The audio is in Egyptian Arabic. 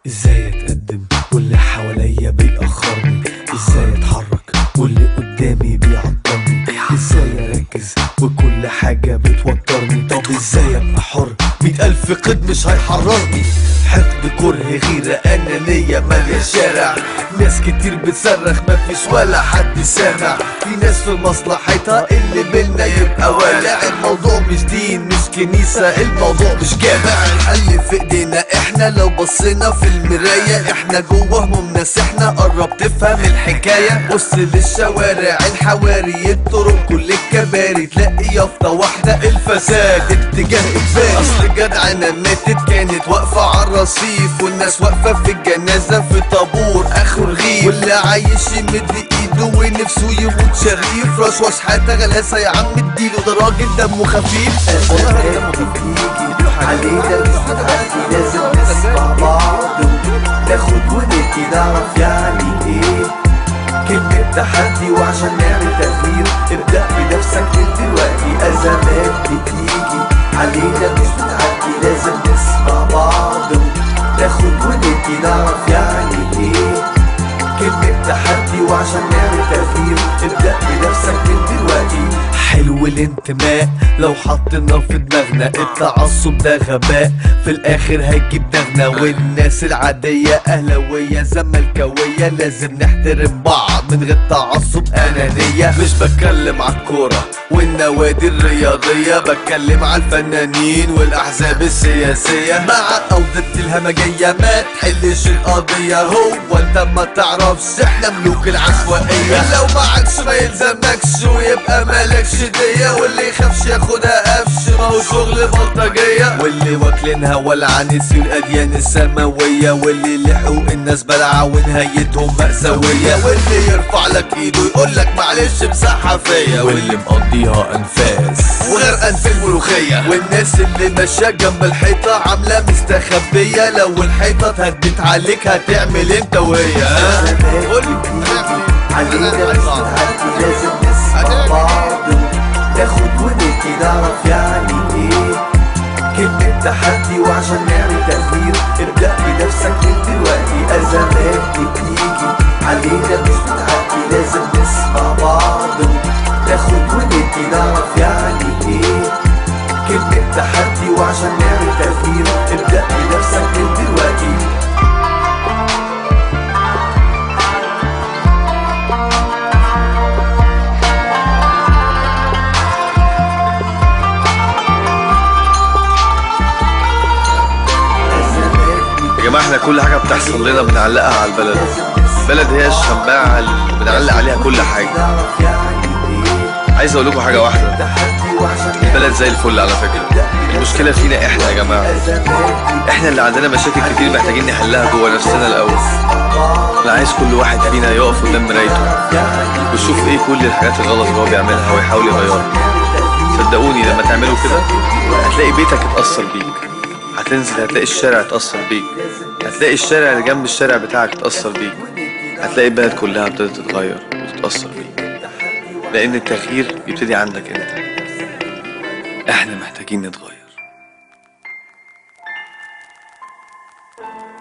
ازاي اتقدم واللي حواليا بيأخرني ازاي اتحرك واللي قدامي بيعطلني ازاي اركز وكل حاجة بتوترني طب ازاي ابقى حر مئة الف قد مش هيحررني حقد كره غيرة أنانية مالية شارع ناس كتير بتصرخ مفيش ولا حد سامع في ناس في مصلحتها اللي منا يبقى والع الموضوع مش دين مش كنيسة الموضوع مش جامع الحل في ايدينا احنا لو بصينا في المراية احنا جوه همومنا احنا قرب تفهم الحكاية بص للشوارع الحواري الطرق كل الكباري تلاقي يافطة واحدة الفساد اتجاه اجباري اصل جدعنا ماتت كانت واقفة على الرصيف والناس واقفة في الجنازة في طابور اخر رغيف واللي عايش يمد ايده ونفسه يموت شريف رشوش حتى غلاسة يا عم اديله ده راجل دمه خفيف علينا مش بتعدي لازم نسمع بعض ناخد وندي نعرف يعني ايه كلمة تحدي وعشان نعمل تغيير ابدأ بنفسك من دلوقتي أزمات بتيجي علينا مش بتعدي لازم نسمع بعض ناخد وندي نعرف يعني ايه كلمة تحدي وعشان نعمل تغيير ابدأ بنفسك من دلوقتي حلو الانتماء لو حطينا في دماغنا التعصب ده غباء في الاخر هيجيب دغنا والناس العادية اهلاوية زملكاوية لازم نحترم بعض من غير تعصب انانية مش بتكلم على الكورة والنوادي الرياضية بتكلم على الفنانين والاحزاب السياسية مع او ضد الهمجية ما تحلش القضية هو انت ما تعرفش احنا ملوك العشوائية لو معكش ما يلزمكش ويبقى مالكش دية واللي يخافش ياخدها قفش ما هو شغل بلطجية واللي واكلينها ولعان نسيوا الاديان السماوية واللي لحقوق الناس بلعة ونهايتهم مأساوية واللي يرفع لك ايده يقول لك معلش مساحة فيا واللي مقضيها انفاس وغرقان في الملوخية والناس اللي ماشية جنب الحيطة عاملة مستخبية لو الحيطة اتهدت عليك هتعمل انت وهي ها؟ قولي علينا مش بتعدي لازم نسمع بعض ناخد وندي نعرف يعني ايه كلمة تحدي وعشان نعمل تغيير ابدأ بنفسك من دلوقتي أزمات بتيجي علينا مش بتعدي لازم نسمع بعض ناخد وندي نعرف يعني ايه كلمة تحدي وعشان نعمل تغيير ابدأ بنفسك من دلوقتي يا جماعة احنا كل حاجة بتحصل لنا بنعلقها على البلد البلد هي الشماعة اللي بنعلق عليها كل حاجة نعرف يعني ايه عايز اقول لكم حاجة واحدة تحدي وعشان البلد زي الفل على فكرة المشكلة فينا احنا يا جماعة احنا اللي عندنا مشاكل كتير محتاجين نحلها جوه نفسنا الاول انا عايز كل واحد فينا يقف قدام مرايته ويشوف ايه كل الحاجات الغلط اللي هو بيعملها ويحاول يغيرها صدقوني لما تعملوا كده هتلاقي بيتك اتأثر بيك هتنزل هتلاقي الشارع اتأثر بيك هتلاقي الشارع اللي جنب الشارع بتاعك اتأثر بيك هتلاقي البلد كلها ابتدت تتغير وتتأثر بيك لأن التغيير بيبتدي عندك انت احنا محتاجين نتغير